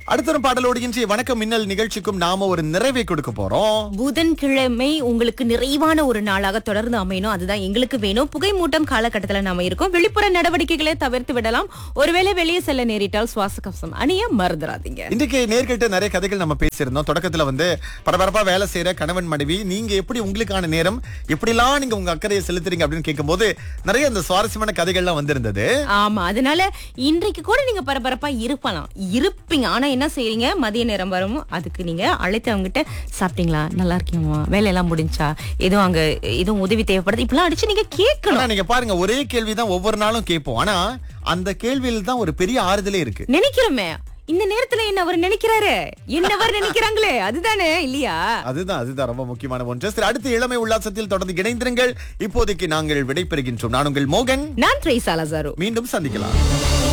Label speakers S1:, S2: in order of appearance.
S1: அடுத்த ஒரு பாடலோடு இன்றைய வணக்கம் மின்னல் நிகழ்ச்சிக்கும் நாம ஒரு நிறைவை கொடுக்க போறோம்
S2: புதன்கிழமை உங்களுக்கு நிறைவான ஒரு நாளாக தொடர்ந்து அமையணும் அதுதான் எங்களுக்கு வேணும் புகை மூட்டம் காலகட்டத்துல நாம இருக்கோம் வெளிப்புற நடவடிக்கைகளை தவிர்த்து விடலாம் ஒருவேளை வெளியே செல்ல நேரிட்டால் சுவாச கவசம் அணிய மறந்துடாதீங்க
S1: இன்றைக்கு நேர்கிட்ட நிறைய கதைகள் நம்ம பேசியிருந்தோம் தொடக்கத்துல வந்து பரபரப்பா வேலை செய்யற கணவன் மனைவி நீங்க எப்படி உங்களுக்கான நேரம் எப்படிலாம் நீங்க உங்க அக்கறையை செலுத்துறீங்க அப்படின்னு கேட்கும்போது நிறைய இந்த சுவாரஸ்யமான கதைகள்லாம் வந்திருந்தது
S2: ஆமா அதனால இன்றைக்கு கூட நீங்க பரபரப்பா இருப்பலாம் இருப்பீங்க ஆனா என்ன செய்றீங்க மதிய நேரம் வரும் அதுக்கு நீங்க அழைத்து அவங்க கிட்ட சாப்பிட்டீங்களா நல்லா இருக்கீங்களா வேலையெல்லாம் முடிஞ்சா எதுவும் அங்க எதுவும் உதவி தேவைப்படுது இப்பெல்லாம் அடிச்சு நீங்க கேட்கணும்
S1: ஆனா நீங்க பாருங்க ஒரே கேள்விதான் ஒவ்வொரு நாளும் கேட்போம் ஆனா அந்த கேள்வியில் தான் ஒரு பெரிய ஆறுதலே இருக்கு
S2: நினைக்கிறோமே இந்த நேரத்துல என்ன அவர் நினைக்கிறாரு என்னவர் நினைக்கிறாங்களே அதுதானே இல்லையா
S1: அதுதான் அதுதான் ரொம்ப முக்கியமான ஒன்று சரி அடுத்த இளமை உல்லாசத்தில் தொடர்ந்து இணைந்திருங்கள் இப்போதைக்கு நாங்கள் விடைபெறுகின்றோம் நான் உங்கள் மோகன்
S2: நான் ட்ரேசா லசாரோ
S1: மீண்டும் சந்திக்கலாம்